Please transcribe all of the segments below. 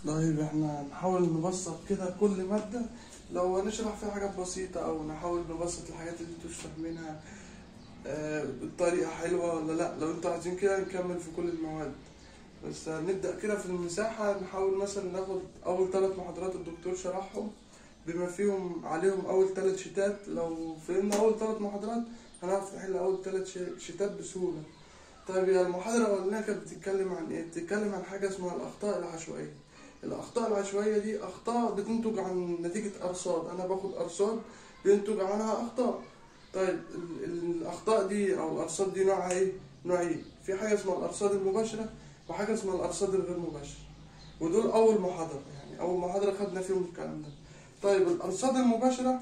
طيب احنا نحاول نبسط كده كل مادة لو هنشرح فيها حاجات بسيطة أو نحاول نبسط الحاجات اللي انتوا مش فاهمينها آه، بطريقة حلوة ولا لأ لو انتوا عايزين كده نكمل في كل المواد بس هنبدأ كده في المساحة نحاول مثلا ناخد أول ثلاث محاضرات الدكتور شرحهم بما فيهم عليهم أول ثلاث شيتات لو فهمنا أول ثلاث محاضرات هنعرف نحل أول ثلاث شيتات بسهولة طيب يا المحاضرة الأولانية كانت بتتكلم عن إيه؟ بتتكلم عن حاجة اسمها الأخطاء العشوائية الأخطاء العشوائية دي أخطاء بتنتج عن نتيجة أرصاد أنا باخد أرصاد بينتج عنها أخطاء طيب ال- ال- الأخطاء دي أو الأرصاد دي نوعها إيه؟ نوعين في حاجة اسمها الأرصاد المباشرة وحاجة اسمها الأرصاد الغير مباشرة ودول أول محاضرة يعني أول محاضرة خدنا فيهم الكلام ده طيب الأرصاد المباشرة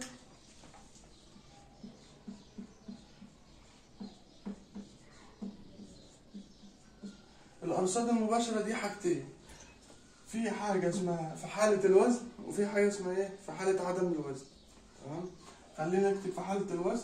الأرصاد المباشرة دي حاجتين في حاجة اسمها في حالة الوزن وفي حاجة اسمها ايه؟ في حالة عدم الوزن تمام؟ خلينا نكتب في حالة الوزن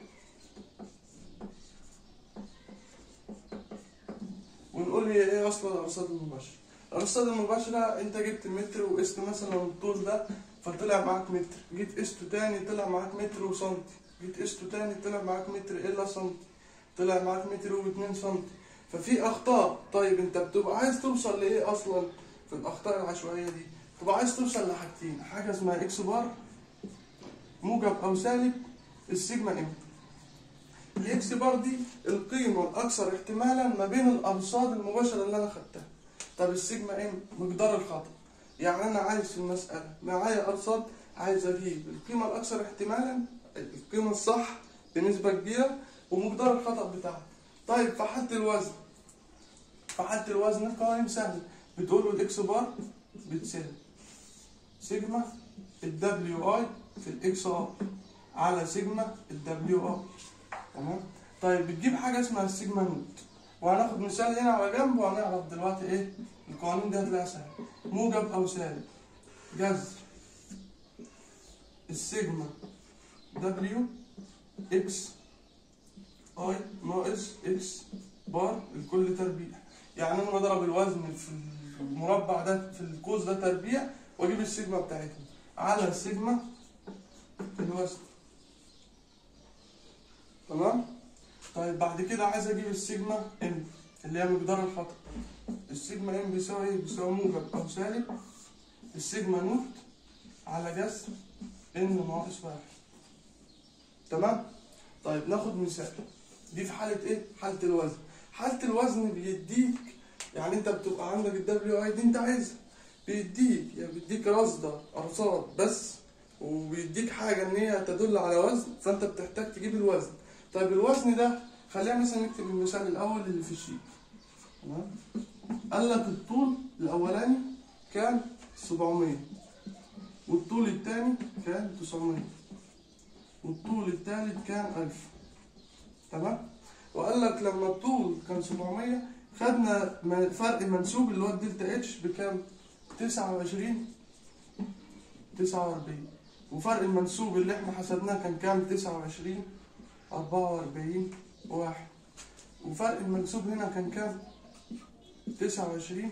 ونقول هي ايه اصلا الارصاد المباشرة الارصاد المباشرة انت جبت متر وقست مثلا الطول ده فطلع معاك متر جيت قسته تاني طلع معاك متر وسنتي جيت قسته تاني طلع معاك متر الا سنتي طلع معاك متر واتنين سنتي ففي اخطاء طيب انت بتبقى عايز توصل لايه اصلا في الاخطاء العشوائيه دي تبقى عايز توصل لحاجتين حاجه اسمها اكس بار موجب او سالب السيجما ام الاكس بار دي القيمه الاكثر احتمالا ما بين الارصاد المباشره اللي انا خدتها طب السيجما ام مقدار الخطا يعني انا عايز في المساله معايا ارصاد عايز اجيب القيمه الاكثر احتمالا القيمه الصح بنسبه كبيره ومقدار الخطا بتاعها طيب في حالة الوزن في حالة الوزن القوانين سهلة بتقول له الاكس بار بتساوي سيجما الدبليو اي في الاكس ار على سيجما الدبليو ار تمام طيب بتجيب حاجة اسمها السيجما نوت وهناخد مثال هنا على جنب وهنعرف دلوقتي ايه القوانين دي هتلاقيها سهلة موجب او سالب جذر السيجما دبليو اكس اي ناقص اكس بار الكل تربيع يعني انا بضرب الوزن في المربع ده في القوس ده تربيع واجيب السيجما بتاعتهم على السيجما الوزن تمام طيب بعد كده عايز اجيب السيجما ام اللي هي مقدار الخطأ السيجما ام بيساوي ايه بيساوي موجب او سالب السيجما نوت على جذر ان ناقص واحد تمام طيب ناخد مثال دي في حالة ايه؟ حالة الوزن. حالة الوزن بيديك يعني انت بتبقى عندك الدبليو اي دي انت عايزها. بيديك يعني بيديك رصدة ارصاد بس وبيديك حاجة ان هي تدل على وزن فانت بتحتاج تجيب الوزن. طيب الوزن ده خلينا مثلا نكتب المثال الاول اللي في الشيت. تمام؟ قال لك الطول الاولاني كان 700 والطول الثاني كان 900 والطول الثالث كان 1000 تمام وقال لك لما الطول كان 700 خدنا م- فرق منسوب اللي هو الدلتا اتش بكام 29 49 وفرق المنسوب اللي احنا حسبناه كان كام 29 44 واحد وفرق المنسوب هنا كان كام 29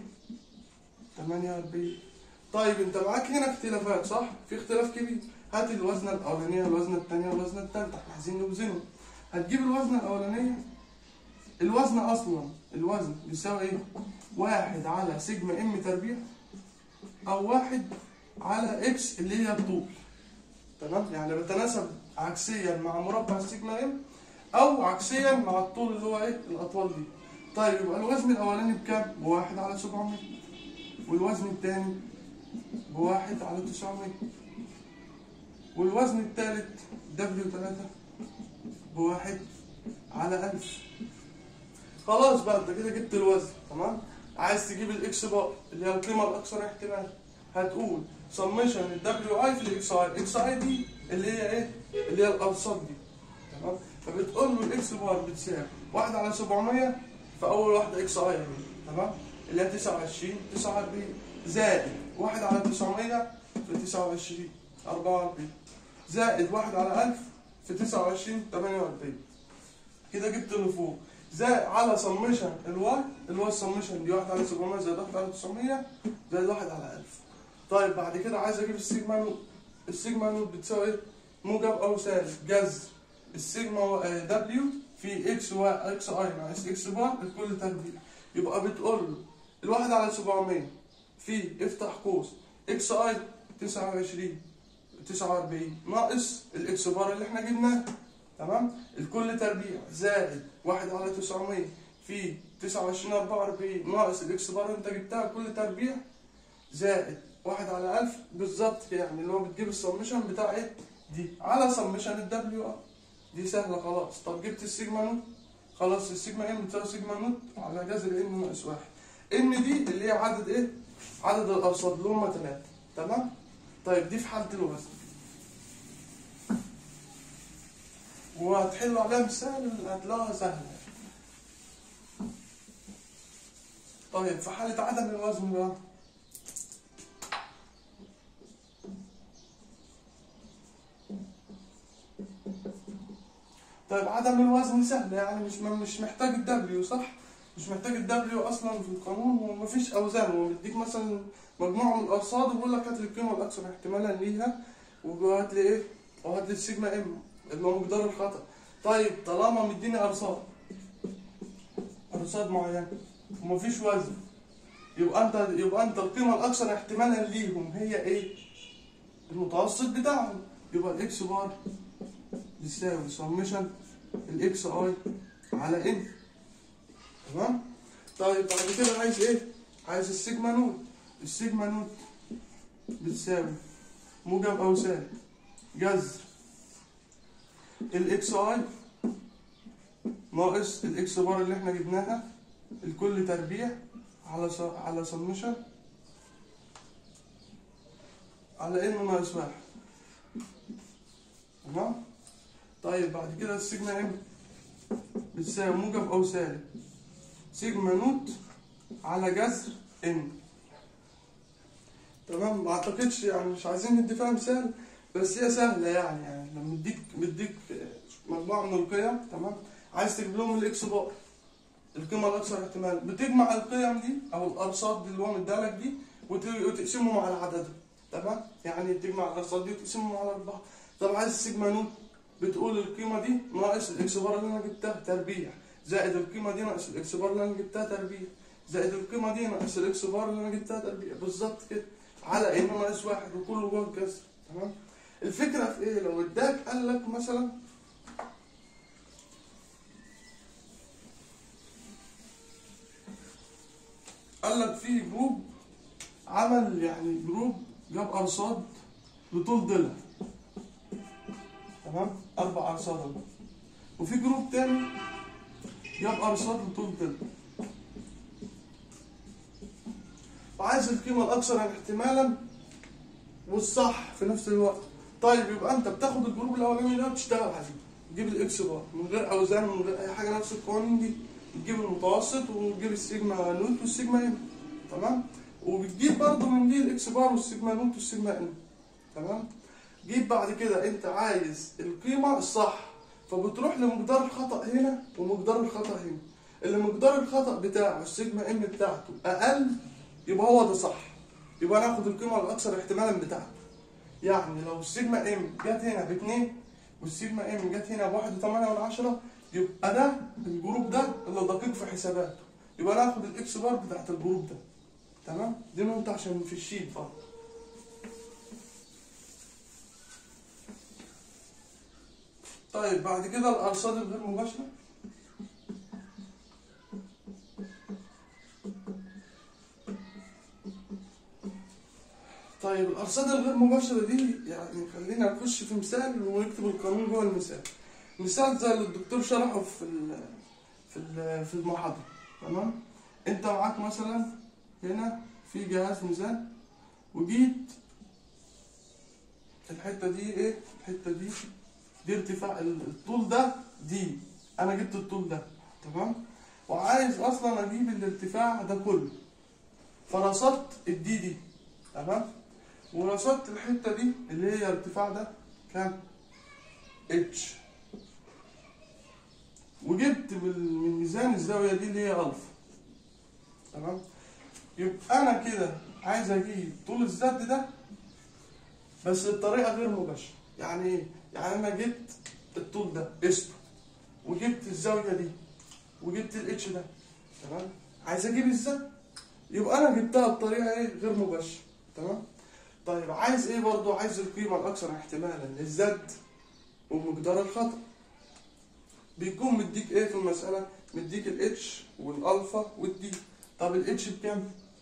48 طيب انت معاك هنا اختلافات صح في اختلاف كبير هات الوزنه الاولانيه الوزنه الثانيه والوزنه الثالثه احنا عايزين نوزنهم هتجيب الوزنة الأولانية الوزن أصلا الوزن بيساوي إيه؟ واحد على سيجما إم تربيع أو واحد على إكس اللي هي الطول تمام؟ يعني بتناسب عكسيا مع مربع السيجما إم أو عكسيا مع الطول اللي هو إيه؟ الأطوال دي طيب يبقى الوزن الأولاني بكام؟ بواحد على 700 والوزن الثاني بواحد على 900 والوزن الثالث دبليو 3 بواحد على ألف خلاص بقى انت كده جبت الوزن تمام عايز تجيب الاكس بار اللي هي القيمه الاكثر احتمال هتقول سميشن الدبليو اي في الاكس اي الاكس اي دي اللي هي ايه اللي هي الارصاد دي تمام فبتقول له الاكس بار بتساوي 1 على 700 فاول واحده اكس اي اهي تمام اللي هي 29 49 زائد 1 على 900 في 29 44 زائد 1 على 1000 في 29 48 كده جبت اللي فوق زائد على سمشن الواي اللي هو السمشن دي 1 على 700 زائد 1 على 900 زائد 1 على 1000 طيب بعد كده عايز اجيب السيجما نوت السيجما نوت بتساوي ايه؟ موجب او سالب جذر السيجما دبليو في اكس و اكس اي ناقص اكس بار الكل تربيع يبقى بتقول له الواحد على 700 في افتح قوس اكس اي 29 49 ناقص الاكس بار اللي احنا جبناه تمام الكل تربيع زائد 1 على 900 في 29 44 ناقص الاكس بار اللي انت جبتها كل تربيع زائد 1 على 1000 بالظبط يعني اللي هو بتجيب السمشن بتاع ايه دي على سمشن الدبليو ار دي سهله خلاص طب جبت السيجما نوت خلاص السيجما ام بتساوي سيجما نوت على جذر ان ناقص واحد ان دي اللي هي عدد ايه عدد الارصاد اللي هم ثلاثه تمام طيب دي في حاله الوزن وهتحلوا عليها مثال هتلاقوها سهله طيب في حاله عدم الوزن بقى طيب عدم الوزن سهل يعني مش مش محتاج الدبليو صح؟ مش محتاج الدبليو اصلا في القانون ومفيش اوزان هو بيديك مثلا مجموعه من الارصاد وبيقول لك هات لي القيمه الاكثر احتمالا ليها وهات لي ايه؟ وهات لي السيجما ام اللي هو مقدار الخطا. طيب طالما مديني ارصاد ارصاد معينه ومفيش وزن يبقى انت يبقى انت القيمه الاكثر احتمالا ليهم هي ايه؟ المتوسط بتاعهم يبقى الاكس بار بيساوي سمشن الاكس اي على ان تمام طيب بعد كده عايز ايه عايز السيجما نوت السيجما نوت بتساوي موجب او سالب جذر الاكس اي ناقص الاكس بار اللي احنا جبناها الكل تربيع على س... على سمشن على ان ناقص واحد تمام طيب بعد كده السيجما ام بتساوي موجب او سالب سيجما نوت على جذر ان تمام ما اعتقدش يعني مش عايزين ندي فيها مثال بس هي سهله يعني يعني لما مديك مديك مجموعه من القيم تمام عايز تجيب لهم الاكس بار القيمه الاكثر احتمال بتجمع القيم دي او الارصاد دي اللي هو مديها لك دي وت- وتقسمهم على عددهم تمام يعني تجمع الارصاد دي وتقسمهم على بعض طب عايز السيجما نوت بتقول القيمه دي ناقص الاكس بار اللي انا جبتها تربيع زائد القيمه دي ناقص الاكس بار اللي انا جبتها تربيع زائد القيمه دي ناقص الاكس بار اللي انا جبتها تربيع بالظبط كده على ان ناقص واحد وكله جوه الكسر تمام الفكره في ايه لو اداك قال لك مثلا قال لك في جروب عمل يعني جروب جاب ارصاد بطول ضلع تمام اربع ارصاد اهو وفي جروب تاني جاب ارصاد بطول ضلع وعايز القيمه الاكثر احتمالا والصح في نفس الوقت طيب يبقى انت بتاخد الجروب الاولاني ده وتشتغل عليه تجيب الاكس بار من غير اوزان من غير اي حاجه نفس القوانين دي تجيب المتوسط وتجيب السيجما نوت والسيجما ام تمام وبتجيب برضه من دي الاكس بار والسيجما نوت والسيجما ام تمام جيب بعد كده انت عايز القيمه الصح فبتروح لمقدار الخطا هنا ومقدار الخطا هنا اللي مقدار الخطا بتاعه السيجما ام بتاعته اقل يبقى هو ده صح يبقى ناخد القيمه الاكثر احتمالا بتاعته يعني لو السيجما ام جت هنا باتنين والسيجما ام جت هنا بواحد وثمانية من عشرة يبقى ده الجروب ده اللي دقيق في حساباته يبقى ناخد الاكس بار بتاعت الجروب ده تمام دي نقطة عشان في الشيت برضه طيب بعد كده الارصاد الغير مباشرة طيب الارصاد الغير مباشره دي يعني خلينا نخش في مثال ونكتب القانون جوه المثال مثال زي اللي الدكتور شرحه في ال في ال في المحاضره تمام انت معاك مثلا هنا في جهاز ميزان وجيت الحته دي ايه الحته دي دي ارتفاع الطول ده دي انا جبت الطول ده تمام وعايز اصلا اجيب الارتفاع ده كله فرصدت الدي دي تمام ورصدت الحته دي اللي هي الارتفاع ده كام اتش وجبت بال- من ميزان الزاويه دي اللي هي الفا تمام يبقى انا كده عايز اجيب طول الزد ده بس بطريقه غير مباشره يعني ايه يعني انا جبت الطول ده قسطه وجبت الزاويه دي وجبت الاتش ده تمام عايز اجيب الزد يبقى انا جبتها بطريقه ايه غير مباشره تمام طيب عايز ايه برضو عايز القيمه الاكثر احتمالا للزد ومقدار الخطأ بيكون مديك ايه في المسألة مديك الاتش والالفا والدي طب الاتش بكام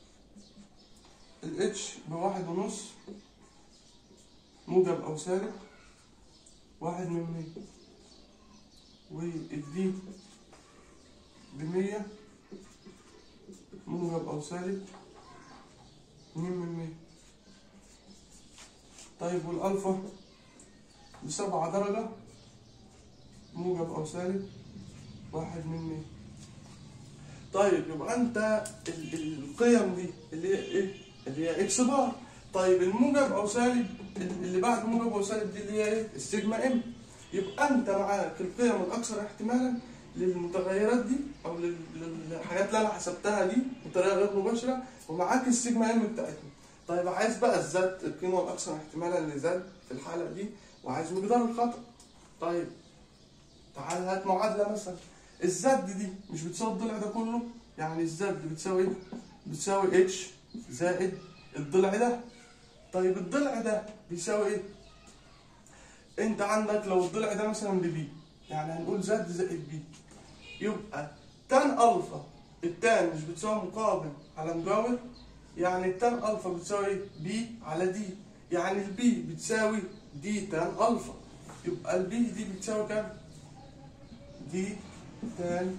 الاتش بواحد ونص موجب او سالب واحد من مية والدي بمية موجب او سالب اتنين من مية طيب والالفا بسبعة درجة موجب أو سالب واحد من مية طيب يبقى أنت ال- ال- القيم دي اللي هي إيه؟ اللي هي إكس بار طيب الموجب أو سالب اللي بعد موجب أو سالب دي اللي هي إيه؟ السيجما إم يبقى أنت معاك القيم الأكثر احتمالا للمتغيرات دي أو لل- للحاجات اللي أنا حسبتها دي بطريقة غير مباشرة ومعاك السيجما إم بتاعتنا طيب عايز بقى الزد القيمة الأكثر احتمالا لزد في الحالة دي وعايز مقدار الخطأ طيب تعال هات معادلة مثلا الزد دي مش بتساوي الضلع ده كله يعني الزد بتساوي ايه؟ بتساوي اتش زائد الضلع ده طيب الضلع ده بيساوي ايه؟ انت عندك لو الضلع ده مثلا ببي يعني هنقول زد زائد بي يبقى تان الفا التان مش بتساوي مقابل على مجاور يعني التان الفا بتساوي ايه؟ بي على دي يعني البي بتساوي دي تان الفا يبقى البي دي بتساوي كام؟ دي تان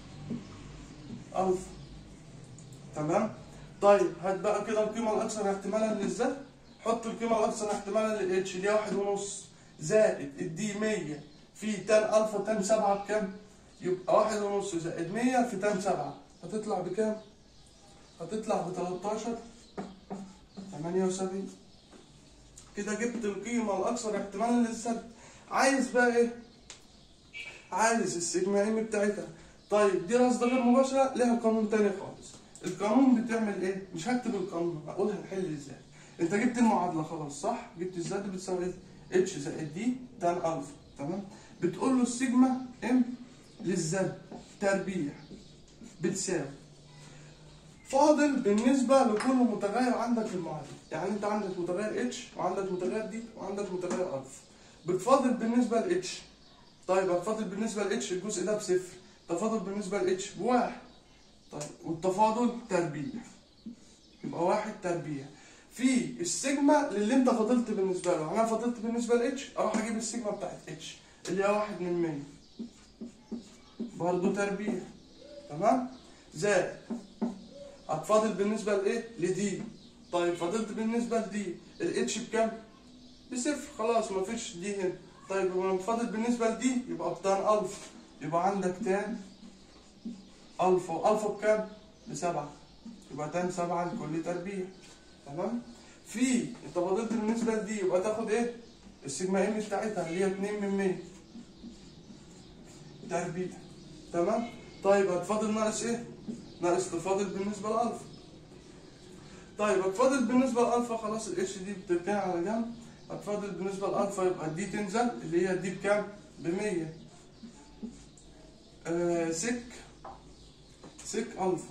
الفا تمام؟ طيب هات بقى كده القيمة الأكثر احتمالا للزد حط القيمة الأكثر احتمالا للاتش دي واحد ونص زائد الدي 100 في تان الفا تان سبعة بكام؟ يبقى واحد ونص زائد 100 في تان سبعة هتطلع بكام؟ هتطلع ب 13 78 كده جبت القيمة الأكثر احتمالا للزد عايز بقى إيه؟ عايز السيجما ام بتاعتها طيب دي رصد غير مباشرة لها قانون تاني خالص القانون بتعمل إيه؟ مش هكتب القانون هقول هنحل إزاي أنت جبت المعادلة خلاص صح؟ جبت الزد بتساوي إيه؟ اتش زائد دي تان ألفا تمام؟ بتقول له السيجما ام للزد تربيع بتساوي فاضل بالنسبة لكل متغير عندك في المعادلة يعني انت عندك متغير اتش وعندك متغير دي وعندك متغير الفا بتفاضل بالنسبة لاتش طيب هتفاضل بالنسبة لاتش الجزء ده بصفر تفاضل بالنسبة لاتش بواحد طيب والتفاضل تربيع يبقى واحد تربيع في السيجما للي انت فاضلت بالنسبة له يعني انا فاضلت بالنسبة لاتش اروح اجيب السيجما بتاعت اتش اللي هي واحد من مية برضه تربيع تمام زائد هتفاضل بالنسبة لإيه؟ لدي طيب فاضلت بالنسبة لدي الاتش بكام؟ بصفر خلاص مفيش دي هنا طيب يبقى فاضل بالنسبة لدي يبقى بتان ألفا يبقى عندك تان ألفا وألفا بكام؟ بسبعة يبقى تان سبعة لكل تربيع تمام؟ في انت فاضلت بالنسبة لدي يبقى تاخد ايه؟ السيجما ام بتاعتها اللي هي 2 من 100 تربيع تمام؟ طيب هتفاضل ناقص ايه؟ ناقص تفاضل بالنسبة لألفا طيب هتفاضل بالنسبة لألفا خلاص الاتش دي بتركنها على جنب هتفاضل بالنسبة لألفا يبقى دي تنزل اللي هي دي بكام؟ بمية آه سك سك ألفا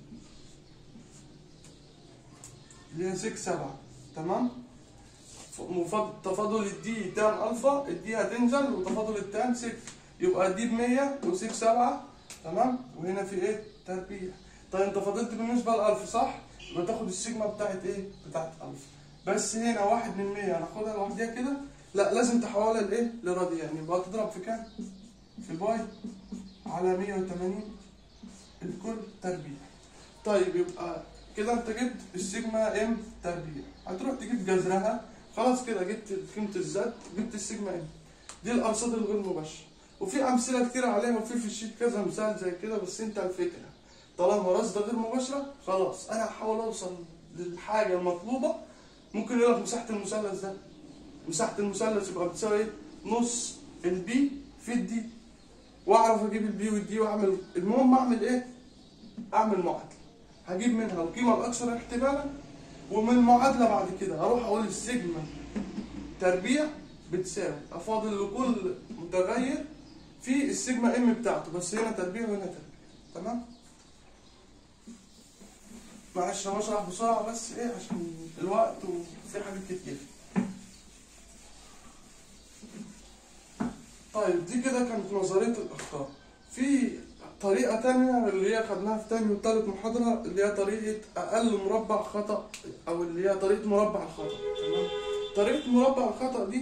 اللي هي سك سبعة تمام؟ مفاضل تفاضل الدي تان ألفا الدي هتنزل وتفاضل التان سك يبقى دي بمية وسك سبعة تمام؟ وهنا في ايه؟ تربيع طيب انت فاضلت بالنسبة لألف صح؟ يبقى تاخد السيجما بتاعت ايه؟ بتاعت ألف بس هنا واحد من مية هناخدها لوحدها كده لا لازم تحولها لايه؟ لراديان يبقى تضرب في كام؟ في باي على 180 الكل تربيع طيب يبقى كده انت جبت السيجما ام تربيع هتروح تجيب جذرها خلاص كده جبت قيمة الزد جبت السيجما ام دي الأرصاد الغير مباشرة وفي أمثلة كتير عليها وفي في الشيت كذا مثال زي كده بس انت الفكرة طالما رصدة غير مباشرة خلاص أنا هحاول أوصل للحاجة المطلوبة ممكن يقول لك مساحة المثلث ده مساحة المثلث يبقى بتساوي ايه؟ نص البي في الدي واعرف اجيب البي والدي واعمل المهم اعمل ايه اعمل معادله هجيب منها القيمه الاكثر احتمالا ومن المعادله بعد كده هروح اقول السيجما تربيع بتساوي افاضل لكل متغير في السيجما ام بتاعته بس هنا تربيع وهنا تربيع تمام معلش انا بشرح بسرعه بس ايه عشان الوقت وفي حاجات كتير طيب دي كده كانت نظريه الاخطاء في طريقه تانية اللي هي خدناها في تاني وتالت محاضره اللي هي طريقه اقل مربع خطا او اللي هي طريقه مربع الخطا تمام طريقه مربع الخطا دي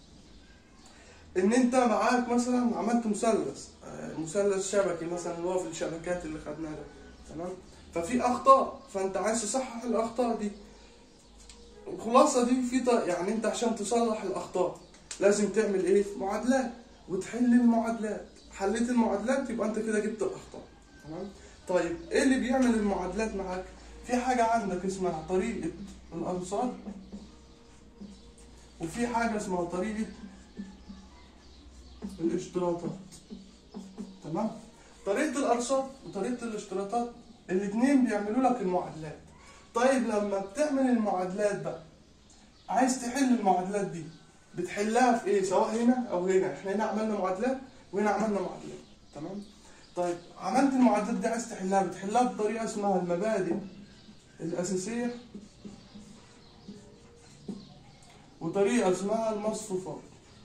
ان انت معاك مثلا عملت مثلث آه، مثلث شبكي مثلا اللي هو في الشبكات اللي خدناها ده تمام ففي اخطاء فانت عايز تصحح الاخطاء دي الخلاصه دي في ط- يعني انت عشان تصلح الاخطاء لازم تعمل ايه معادلات وتحل المعادلات حليت المعادلات يبقى انت كده جبت الاخطاء تمام طيب ايه اللي بيعمل المعادلات معاك في حاجه عندك اسمها طريقه الارصاد وفي حاجه اسمها طريقه الاشتراطات تمام طريقه الارصاد وطريقه الاشتراطات الاثنين بيعملوا لك المعادلات طيب لما بتعمل المعادلات بقى عايز تحل المعادلات دي بتحلها في ايه سواء هنا او هنا احنا هنا عملنا معادلات وهنا عملنا معادلات تمام طيب عملت المعادلات دي عايز تحلها بتحلها بطريقه اسمها المبادئ الاساسيه وطريقه اسمها المصفوفات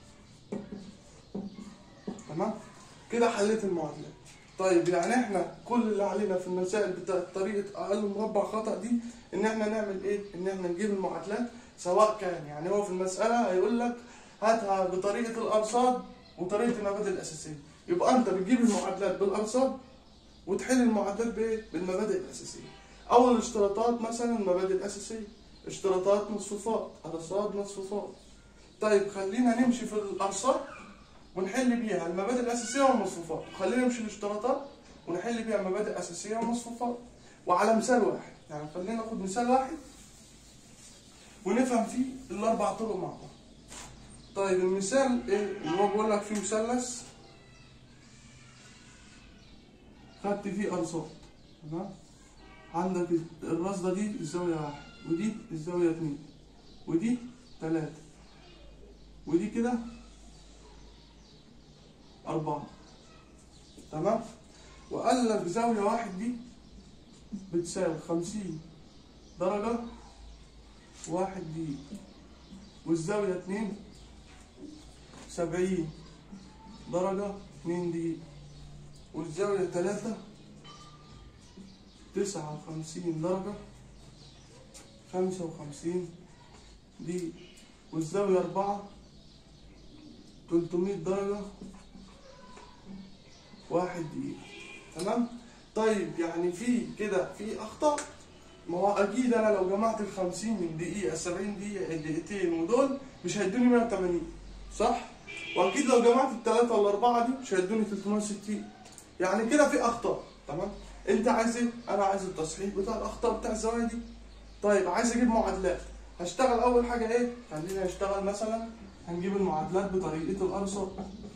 تمام كده حليت المعادلات طيب يعني احنا كل اللي علينا في المسائل بتاعت طريقه اقل مربع خطا دي ان احنا نعمل ايه ان احنا نجيب المعادلات سواء كان يعني هو في المساله هيقول لك هاتها بطريقه الارصاد وطريقه المبادئ الاساسيه يبقى انت بتجيب المعادلات بالارصاد وتحل المعادلات بايه بالمبادئ الاساسيه اول الاشتراطات مثلا المبادئ الاساسيه اشتراطات مصفوفات ارصاد مصفوفات طيب خلينا نمشي في الارصاد ونحل بيها المبادئ الاساسيه والمصفوفات وخلينا نمشي الاشتراطات ونحل بيها المبادئ الاساسيه والمصفوفات وعلى مثال واحد يعني خلينا ناخد مثال واحد ونفهم فيه الاربع طرق مع بعض طيب المثال ايه اللي هو بيقول لك فيه مثلث خدت فيه ارصاد تمام عندك الرصده دي الزاويه واحد ودي الزاويه اتنين ودي تلاته ودي كده أربعة تمام وقال لك زاوية واحد دي بتساوي خمسين درجة واحد دي والزاوية اتنين سبعين درجة اتنين دي والزاوية تلاتة تسعة وخمسين درجة خمسة وخمسين دي والزاوية أربعة تلتمية درجة واحد دقيقة تمام طيب يعني في كده في أخطاء ما هو أكيد أنا لو جمعت ال 50 من دقيقة 70 دقيقة دقيقتين ودول مش هيدوني 180 صح؟ وأكيد لو جمعت الثلاثة والأربعة دي مش هيدوني 360 يعني كده في أخطاء تمام؟ أنت عايز إيه؟ أنا عايز التصحيح بتاع الأخطاء بتاع الزوايا دي طيب عايز أجيب معادلات هشتغل أول حاجة إيه؟ خلينا نشتغل مثلا هنجيب المعادلات بطريقة الأرصاد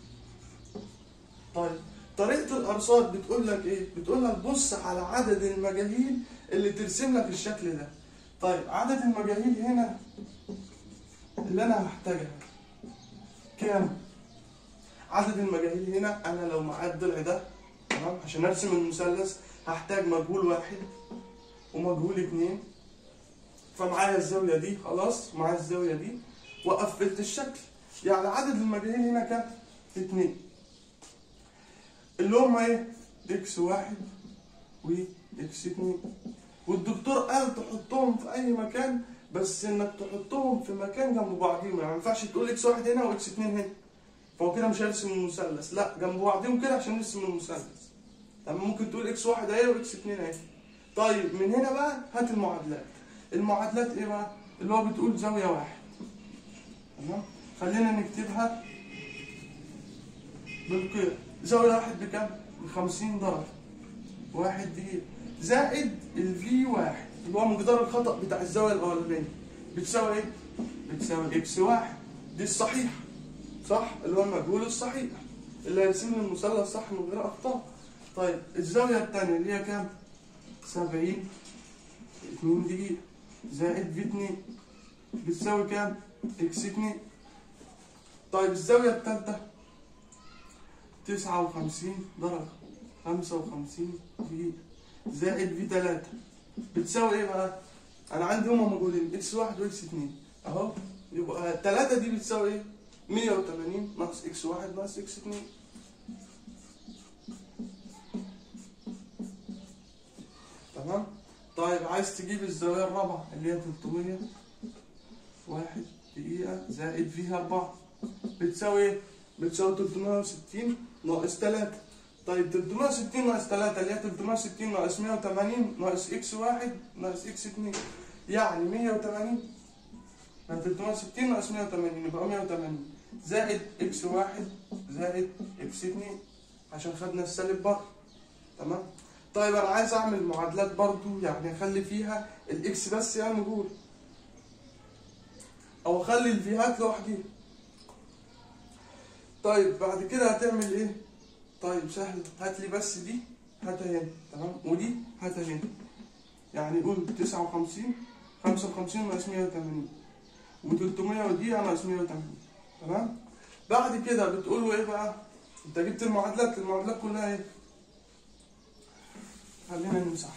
طيب طريقة الأرصاد بتقول لك إيه؟ بتقول لك بص على عدد المجاهيل اللي ترسم لك الشكل ده. طيب عدد المجاهيل هنا اللي أنا هحتاجها كام؟ عدد المجاهيل هنا أنا لو معايا الضلع ده تمام عشان أرسم المثلث هحتاج مجهول واحد ومجهول اتنين فمعايا الزاوية دي خلاص معايا الزاوية دي وقفلت الشكل يعني عدد المجاهيل هنا كام؟ اتنين اللي هم ايه؟ اكس واحد واكس اتنين والدكتور قال تحطهم في اي مكان بس انك تحطهم في مكان جنب بعضيهم يعني ما ينفعش تقول اكس واحد هنا واكس اتنين هنا فهو كده مش هيرسم المثلث لا جنب بعضيهم كده عشان نرسم المثلث طب ممكن تقول اكس واحد اهي واكس اتنين اهي طيب من هنا بقى هات المعادلات المعادلات ايه بقى؟ اللي هو بتقول زاوية واحد تمام خلينا نكتبها بالقيم زاوية واحد بكام؟ بخمسين درجة واحد دقيقة زائد الفي واحد اللي هو مقدار الخطأ بتاع الزاوية الأولانية بتساوي إيه؟ بتساوي إكس واحد دي الصحيحة صح؟ اللي هو المجهول الصحيح اللي هيرسم لي المثلث صح من غير اخطاء طيب الزاويه الثانيه اللي هي كام 70 2 دقيقه زائد في 2 بتساوي كام اكس 2 طيب الزاويه الثالثه 59 درجه 55 دقيقه زائد في 3 بتساوي ايه بقى انا عندي هما موجودين اكس 1 واكس 2 اهو يبقى الثلاثه دي بتساوي ايه 180 ناقص اكس 1 ناقص اكس 2 تمام طيب عايز تجيب الزاويه الرابعه اللي هي 300 واحد دقيقه زائد فيها 4 بتساوي ايه بتساوي 360 ناقص 3 طيب 360 ناقص 3 اللي هي 360 ناقص 180 ناقص اكس 1 ناقص اكس 2 يعني 180 يعني 360 ناقص 180 يبقى 180 زائد اكس 1 زائد اكس 2 عشان خدنا السالب بره تمام طيب انا عايز اعمل معادلات برضو يعني اخلي فيها الاكس بس يعني نقول او اخلي الفيهات لوحدي طيب بعد كده هتعمل ايه طيب سهل هات لي بس دي هاتها هنا تمام ودي هاتها هنا يعني قول 59 55 ناقص 180 و300 ودي ناقص 180 تمام بعد كده بتقول له ايه بقى انت جبت المعادلات المعادلات كلها ايه خلينا نمسح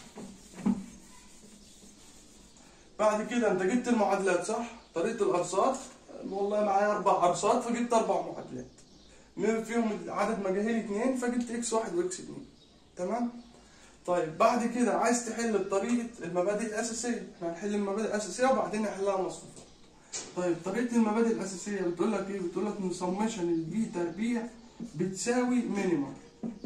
بعد كده انت جبت المعادلات صح طريقه الارصاد والله معايا اربع ارصاد فجبت اربع معادلات من فيهم عدد مجاهيل اتنين فجبت اكس واحد واكس اتنين تمام طيب بعد كده عايز تحل بطريقه المبادئ الاساسيه احنا هنحل المبادئ الاساسيه وبعدين نحلها مصفوفات طيب طريقه المبادئ الاساسيه بتقول لك ايه بتقول لك ان سمشن الفي تربيع بتساوي مينيمم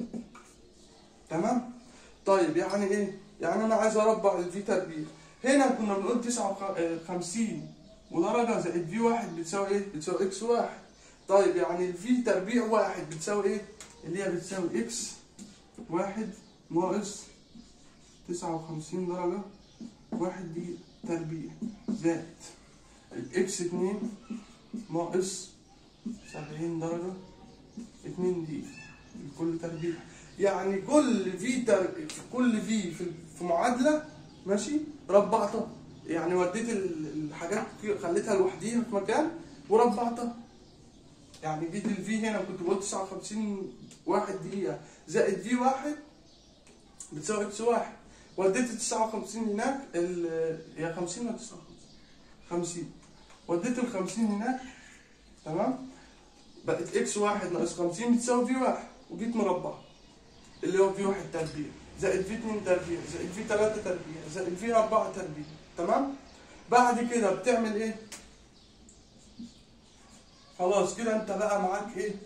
تمام طيب يعني ايه يعني انا عايز اربع الفي تربيع هنا كنا بنقول 59 ودرجه زائد في واحد بتساوي ايه بتساوي اكس واحد طيب يعني الفي تربيع واحد بتساوي ايه اللي هي بتساوي اكس واحد ناقص 59 درجة واحد دي تربيع زائد الاكس اتنين ناقص 70 درجة اتنين دي كل تربيع يعني كل في تر... كل في في في معادلة ماشي ربعتها يعني وديت ال- الحاجات خليتها لوحديها في مكان وربعتها يعني جيت الفي هنا كنت بقول 59 واحد دقيقة زائد في واحد بتساوي اكس واحد وديت ال 59 هناك ال هي 50 ولا 59 50 وديت ال 50 هناك تمام بقت اكس واحد ناقص 50 بتساوي في واحد وجيت مربع اللي هو في واحد تربيع زائد في 2 تربيع زائد في 3 تربيع زائد في 4 تربيع تمام بعد كده بتعمل ايه خلاص كده انت بقى معاك ايه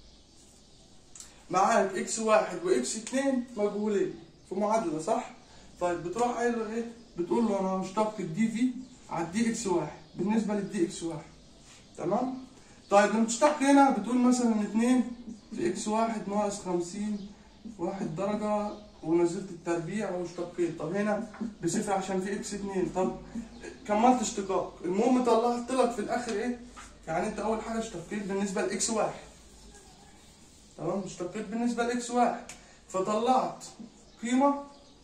معاك اكس واحد واكس اتنين مجهولين في معادلة صح؟ طيب بتروح قايل له ايه؟ بتقول له انا مشتق الدي في على الدي اكس واحد بالنسبة للدي اكس واحد تمام؟ طيب لما تشتق هنا بتقول مثلا اتنين في اكس واحد ناقص خمسين واحد درجة ونزلت التربيع واشتقيت طب هنا بصفر عشان في اكس اتنين طب كملت اشتقاق المهم طلعت لك في الاخر ايه؟ يعني انت اول حاجة اشتقيت بالنسبة لاكس واحد تمام اشتقيت بالنسبة لاكس واحد فطلعت قيمة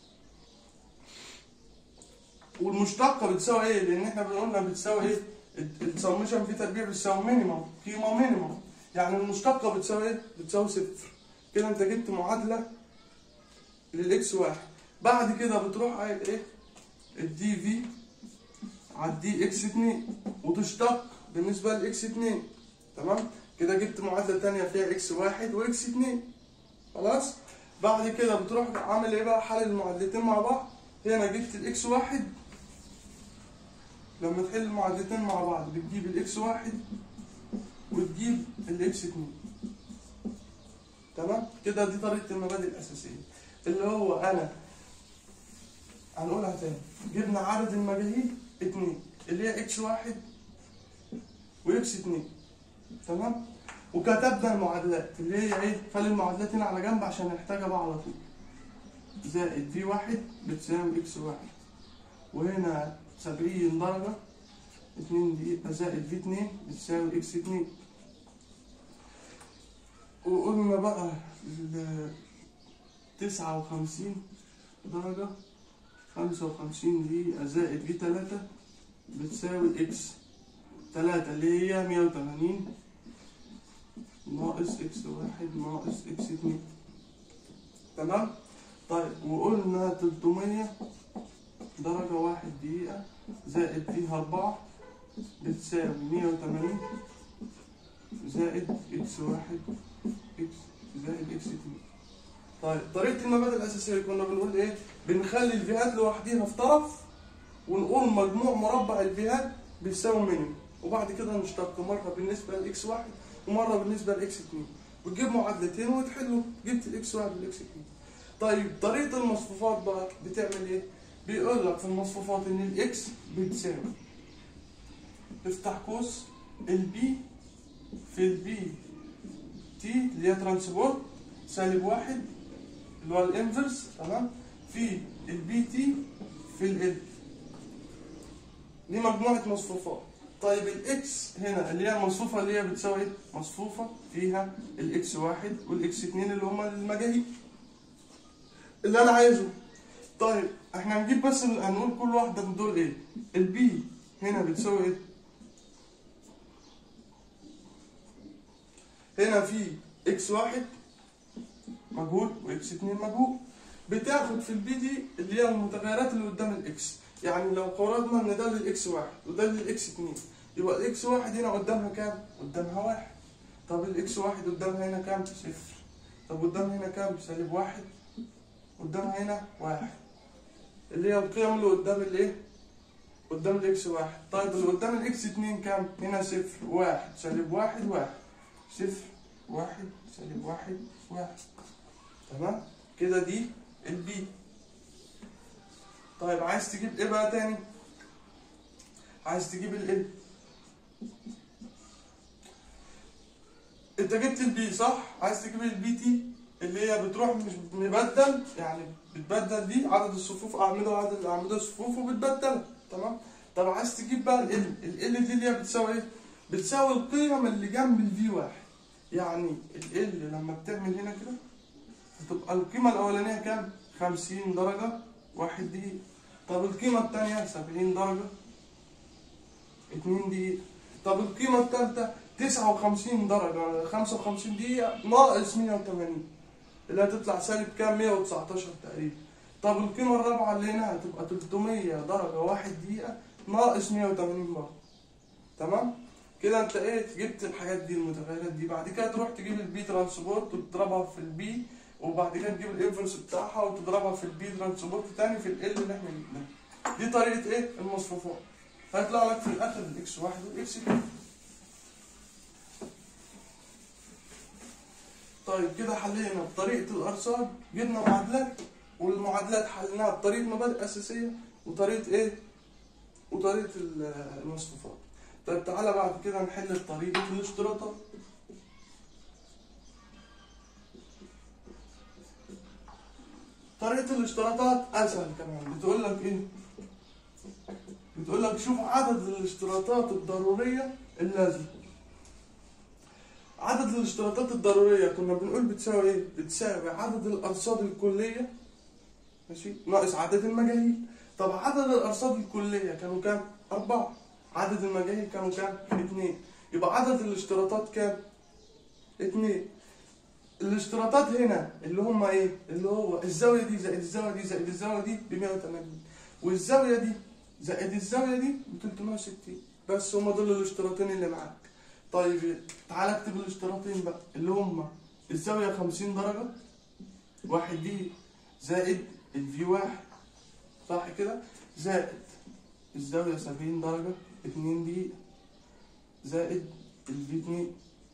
والمشتقة بتساوي ايه؟ لأن احنا قلنا بتساوي ايه؟ السمشن في تربيع بتساوي مينيمم قيمة مينيمم يعني المشتقة بتساوي ايه؟ بتساوي صفر كده انت جبت معادلة للاكس واحد بعد كده بتروح قايل ايه؟ الدي في على الدي اكس 2 وتشتق بالنسبة لاكس 2 تمام؟ كده جبت معادلة تانية فيها اكس واحد واكس 2 خلاص؟ بعد كده بتروح عامل ايه بقى حل المعادلتين مع بعض هنا جبت الاكس واحد لما تحل المعادلتين مع بعض بتجيب الاكس واحد وتجيب الاكس اتنين تمام كده دي طريقة المبادئ الأساسية اللي هو أنا هنقولها تاني جبنا عدد المجاهيل اتنين اللي هي اكس واحد واكس اتنين تمام وكتبنا المعادلات اللي هي ايه خلي المعادلات هنا على جنب عشان نحتاجها بقى على طول زائد في واحد بتساوي اكس واحد وهنا سبعين درجة اتنين دقيقة زائد في اتنين بتساوي اكس اتنين وقلنا بقى ال 59 درجة 55 دقيقة زائد في 3 بتساوي اكس 3 اللي هي 180 ناقص اكس واحد ناقص اكس اتنين تمام طيب وقلنا 300 درجة واحد دقيقة زائد فيها أربعة بتساوي 180 زائد اكس واحد اكس زائد اكس اتنين طيب طريقة المبادئ الأساسية كنا بنقول إيه؟ بنخلي الفئات لوحديها في طرف ونقول مجموع مربع الفئات بيساوي مينيموم وبعد كده نشتق مرة بالنسبة لإكس واحد ومرة بالنسبة لإكس اتنين وتجيب معادلتين وتحلوا جبت الإكس واحد والإكس اتنين طيب طريقة المصفوفات بقى بتعمل إيه؟ بيقول لك في المصفوفات إن الإكس بتساوي افتح قوس البي في البي تي اللي هي ترانسبورت سالب واحد اللي هو الانفرس تمام في البي تي في ال دي مجموعة مصفوفات طيب الاكس هنا اللي هي المصفوفة اللي هي بتساوي ايه؟ مصفوفة فيها الاكس واحد والاكس اتنين اللي هما المجاهيل اللي انا عايزه طيب احنا هنجيب بس ال- هنقول كل واحدة من دول ايه البي هنا بتساوي ايه هنا في اكس واحد مجهول واكس اتنين مجهول بتاخد في البي دي اللي هي المتغيرات اللي قدام الاكس يعني لو قررنا ان ده للاكس واحد وده للاكس اتنين يبقى الاكس واحد هنا قدامها كام؟ قدامها واحد طب الاكس واحد قدامها هنا كام؟ صفر طب قدامها هنا كام؟ سالب واحد قدامها هنا واحد اللي هي القيم اللي قدام الايه؟ قدام الاكس واحد طيب اللي قدام الاكس اتنين كام؟ هنا صفر واحد سالب واحد واحد صفر واحد سالب واحد واحد تمام كده دي البي طيب عايز تجيب ايه بقى تاني عايز تجيب ال انت جبت البي صح عايز تجيب البي تي اللي هي بتروح مش مبدل يعني بتبدل دي عدد الصفوف اعمده وعدد اعمده الصفوف وبتبدلها تمام طب عايز تجيب بقى ال ال دي اللي هي بتساوي ايه بتساوي القيم اللي جنب الفي واحد يعني ال لما بتعمل هنا كده هتبقى القيمة الأولانية كام؟ 50 درجة واحد دقيقة طب القيمة الثانية 70 درجة 2 دقيقة طب القيمة الثالثة 59 درجة 55 دقيقة ناقص 180 اللي هتطلع سالب كام 119 تقريبا طب القيمة الرابعة اللي هنا هتبقى 300 درجة واحد دقيقة ناقص 180 برضه تمام؟ كده انت ايه جبت الحاجات دي المتغيرات دي بعد كده تروح تجيب البي ترانسبورت وتضربها في البي وبعد كده تجيب الانفرس بتاعها وتضربها في البي ترانسبورت تاني في ال اللي احنا جبناها دي طريقة ايه المصفوفات هيطلع لك في الاخر الاكس واحد والاكس اتنين طيب كده حلينا بطريقة الارصاد جبنا معادلات والمعادلات حليناها بطريقة مبادئ اساسية وطريقة ايه وطريقة ال- المصفوفات طيب تعالى بعد كده نحل بطريقة الاشتراطات طريقة الاشتراطات أسهل كمان بتقول لك إيه؟ بتقول لك شوف عدد الاشتراطات الضرورية اللازمة عدد الاشتراطات الضرورية كنا بنقول بتساوي إيه؟ بتساوي عدد الأرصاد الكلية ماشي ناقص عدد المجاهيل طب عدد الأرصاد الكلية كانوا كام؟ أربعة عدد المجاهيل كانوا كام؟ اثنين يبقى عدد الاشتراطات كام؟ اثنين الاشتراطات هنا اللي هم ايه؟ اللي هو الزاويه دي زائد الزاويه دي زائد الزاويه دي ب 180 والزاويه دي زائد الزاويه دي ب 360 بس هم دول الاشتراطين اللي معاك. طيب تعالى اكتب الاشتراطين بقى اللي هم الزاويه 50 درجه واحد دي زائد الفي واحد صح كده؟ زائد الزاويه 70 درجه 2 دي زائد الفي 2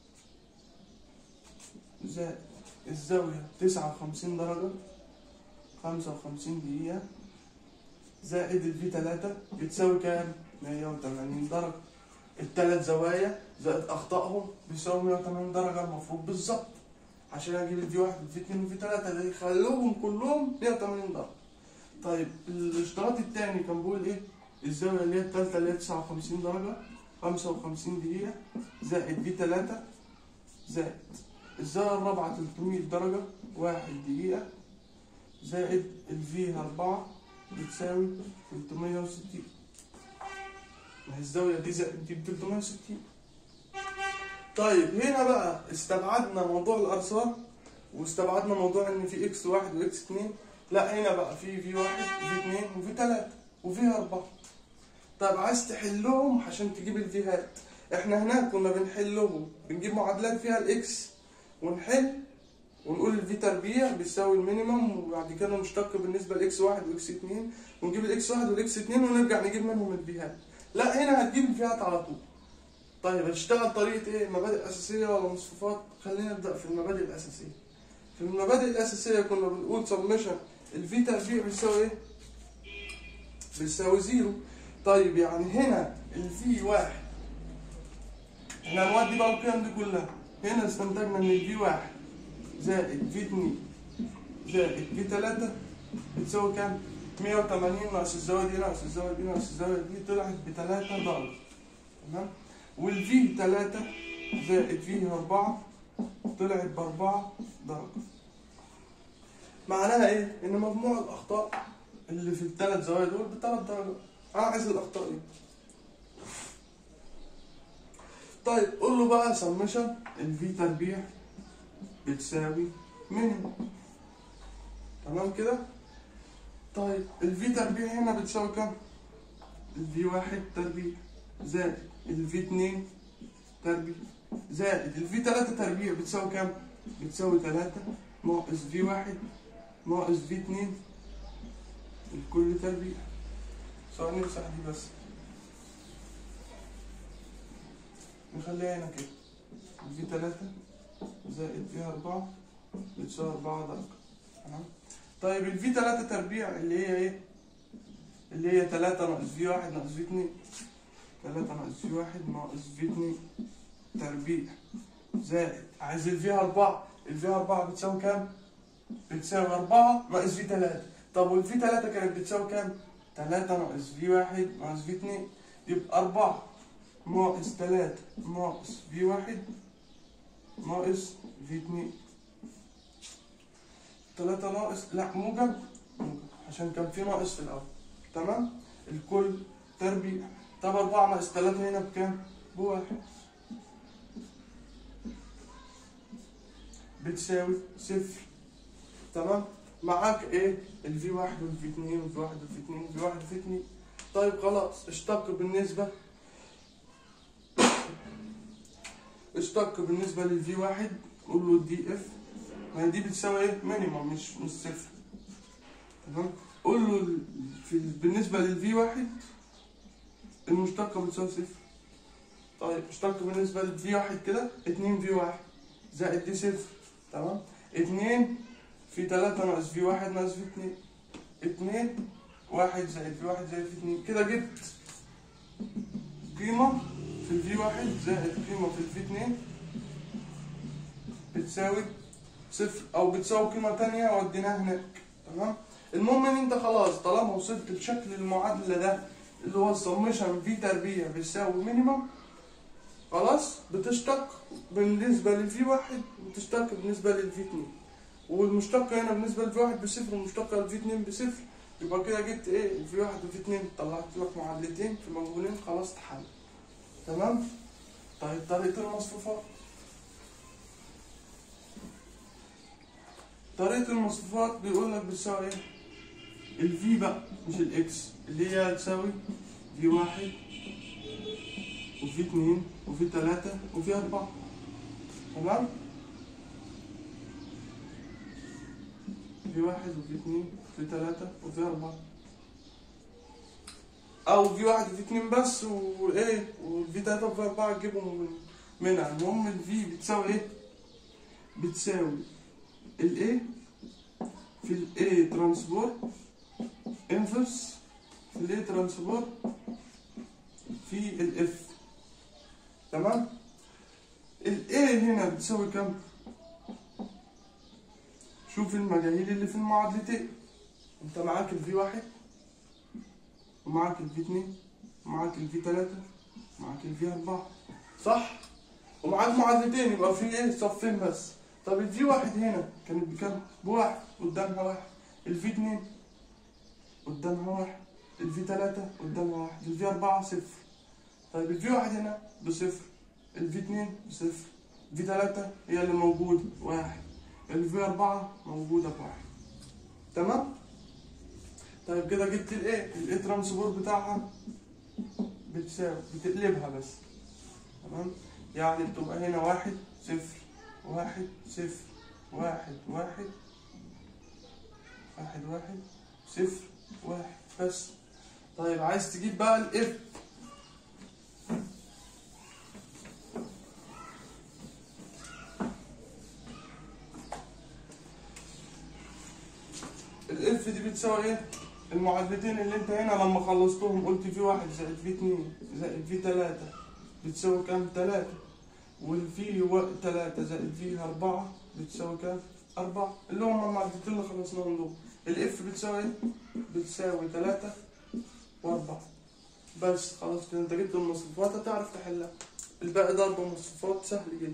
زائد الزاوية تسعة وخمسين درجة خمسة وخمسين دقيقة زائد الفي تلاتة بتساوي كام؟ مية وتمانين درجة التلات زوايا زائد أخطائهم بيساوي مية وتمانين درجة المفروض بالظبط عشان أجيب الفي واحد والفي اتنين والفي تلاتة اللي يخلوهم كلهم مية وتمانين درجة طيب الاشتراط التاني كان بيقول إيه؟ الزاوية اللي هي التالتة اللي هي تسعة وخمسين درجة خمسة وخمسين دقيقة زائد في تلاتة زائد الزاوية الرابعة 300 درجة واحد دقيقة زائد الفي أربعة بتساوي 360 ما هي الزاوية دي زائد دي ب 360 طيب هنا بقى استبعدنا موضوع الأرصاد واستبعدنا موضوع إن في إكس واحد وإكس اتنين لا هنا بقى في في واحد وفي اتنين وفي تلاتة وفي أربعة طب عايز تحلهم عشان تجيب الفيهات احنا هناك كنا بنحلهم بنجيب معادلات فيها الاكس ونحل ونقول الفي تربيع بيساوي المينيمم وبعد كده نشتق بالنسبه لاكس واحد واكس اتنين ونجيب الاكس واحد والاكس اتنين ونرجع نجيب منهم الفيهات لا هنا هتجيب الفيهات على طول طيب هتشتغل طريقه ايه مبادئ اساسيه ولا مصفوفات خلينا نبدا في المبادئ الاساسيه في المبادئ الاساسيه كنا بنقول سمشن الفي تربيع بيساوي ايه بيساوي زيرو طيب يعني هنا الفي واحد احنا هنودي بقى القيم دي كلها هنا استنتجنا ان الفي واحد زائد في اتنين زائد في تلاتة بتساوي كام؟ 180 ناقص الزاوية دي ناقص الزاوية دي ناقص الزاوية دي طلعت بتلاتة درجة تمام؟ والفي تلاتة زائد في أربعة طلعت بأربعة درجة معناها ايه؟ ان مجموع الاخطاء اللي في الثلاث زوايا دول بثلاث درجات انا عايز الاخطاء دي طيب قول له بقى سمشن الفي تربيع بتساوي مينيمم تمام كده طيب الفي تربيع هنا بتساوي كام الفي واحد تربيع زائد الفي اتنين تربيع زائد الفي تلاتة تربيع بتساوي كام بتساوي تلاتة ناقص في واحد ناقص في اتنين الكل تربيع ثواني نمسح دي بس نخليها هنا كده في تلاتة زائد في أربعة بتساوي أربعة درجة تمام طيب الفي تلاتة تربيع اللي هي إيه؟ اللي هي تلاتة ناقص في واحد ناقص في اتنين تلاتة ناقص في واحد ناقص في اتنين تربيع زائد عايز الفي أربعة الفي أربعة بتساوي كام؟ بتساوي أربعة ناقص في تلاتة طب والفي تلاتة كانت بتساوي كام؟ تلاتة ناقص في واحد ناقص في اتنين يبقى أربعة ناقص تلاتة ناقص في واحد ناقص في اتنين تلاتة ناقص لا موجب موجب عشان كان في ناقص في الأول تمام الكل تربيع طب أربعة ناقص تلاتة هنا بكام؟ بواحد بتساوي صفر تمام معاك ايه الفي واحد والفي اتنين والفي واحد والفي اتنين والفي واحد والفي اتنين طيب خلاص اشتق بالنسبة اشتق بالنسبة للفي واحد قول له دي اف ما هي دي بتساوي ايه مينيمم مش مش صفر تمام قول له ال- في بالنسبة للفي واحد المشتقة بتساوي صفر طيب اشتق بالنسبة للفي واحد كده اتنين في واحد زائد دي صفر تمام اتنين في تلاتة ناقص في واحد ناقص في اتنين اتنين واحد زائد في واحد زائد في اتنين كده جبت قيمة في الفي واحد زائد قيمة في الفي اتنين بتساوي صفر أو بتساوي قيمة تانية وديناها هناك تمام المهم إن أنت خلاص طالما وصلت لشكل المعادلة ده اللي هو السمشن في تربيع بيساوي مينيمم خلاص بتشتق بالنسبة للفي واحد وتشتق بالنسبة للفي اتنين والمشتقة هنا بالنسبة للفي واحد بصفر والمشتقة للفي اتنين بصفر يبقى كده جبت ايه الفي واحد وفي اتنين طلعت لك معادلتين في مجهولين خلاص تحل تمام طيب طريقة المصفوفات طريقة المصفوفات بيقول لك بتساوي ايه الفي بقى مش الاكس اللي هي تساوي في واحد وفي اتنين وفي تلاتة وفي أربعة تمام في واحد وفي اتنين وفي تلاتة وفي أربعة أو في واحد وفي اتنين بس وإيه وفي تلاتة وفي أربعة تجيبهم من منها المهم الفي بتساوي إيه؟ بتساوي الإيه في الإيه ترانسبور انفرس في الإيه ترانسبور في الإف تمام الايه هنا بتساوي كام شوف المجاهيل اللي في المعادلتين انت معاك الفي واحد ومعاك الفي اتنين ومعاك الفي تلاتة ومعاك الفي أربعة صح ومعاك معادلتين يبقى في ايه صفين بس طب الفي واحد هنا كانت بكام؟ بواحد قدامها واحد الفي اتنين قدامها واحد الفي تلاتة قدامها واحد الفي أربعة صفر طيب الفي واحد هنا بصفر الفي اتنين بصفر الفي تلاتة هي اللي موجودة واحد الفي أربعة موجودة بواحد تمام؟ طيب كده جبت الايه؟ الايه ترانسبور بتاعها بتساوي بتقلبها بس تمام؟ يعني بتبقى هنا واحد صفر واحد صفر واحد واحد واحد واحد صفر واحد بس طيب عايز تجيب بقى الاف الاف دي بتساوي ايه؟ المعادلتين اللي انت هنا لما خلصتهم قلت في واحد زائد في اتنين زائد في تلاتة بتساوي كام؟ تلاتة والفي و... تلاتة زائد في أربعة بتساوي كام؟ أربعة اللي هم المعادلتين اللي خلصناهم دول الاف بتساوي ايه؟ بتساوي تلاتة وأربعة بس خلاص كده انت جبت المصفوفات هتعرف تحلها الباقي ضرب مصفوفات سهل جدا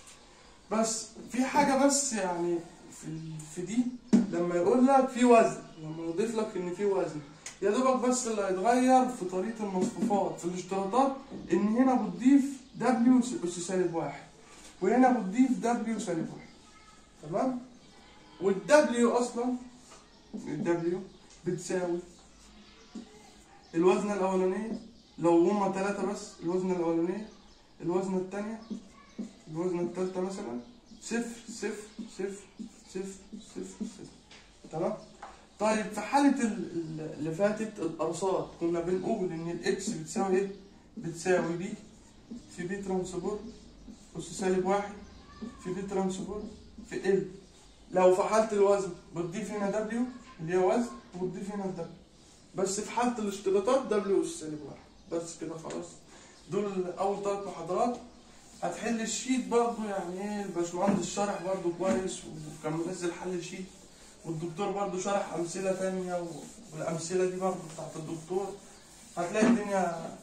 بس في حاجة بس يعني في في دي لما يقول لك في وزن لما يضيف لك ان في وزن يا دوبك بس اللي هيتغير في طريقة المصفوفات في الاشتراطات ان هنا بتضيف دبليو اس سالب واحد وهنا بتضيف دبليو سالب واحد تمام والدبليو اصلا الدبليو بتساوي الوزنة الأولانية لو هما تلاتة بس الوزنة الأولانية الوزنة التانية الوزنة التالتة مثلا صفر صفر صفر صفر صفر صفر تمام طيب في حالة ال- ال- اللي فاتت الأرصاد كنا بنقول إن الإكس بتساوي إيه؟ بتساوي بي في بي ترانسبور أس سالب واحد في بي ترانسبور في ال لو في حالة الوزن بتضيف هنا دبليو اللي هي وزن وبتضيف هنا الدبليو بس في حالة الاشتراطات دبليو اس سالب واحد بس كده خلاص دول أول ثلاث محاضرات هتحل الشيت برضه يعني ايه الباشمهندس شرح برضه كويس وكان منزل حل الشيت والدكتور برضه شرح أمثلة تانية و- والأمثلة دي برضه بتاعت الدكتور هتلاقي الدنيا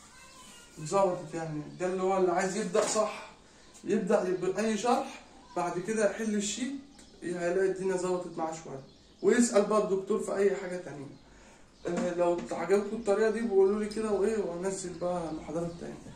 اتظبطت يعني ده اللي هو اللي عايز يبدأ صح يبدأ بأي شرح بعد كده يحل الشيت هيلاقي الدنيا ظبطت معاه شوية ويسأل بقى الدكتور في أي حاجة تانية آه، لو عجبتكم الطريقة دي بقولوا لي كده وإيه وأنزل بقى المحاضرات التانية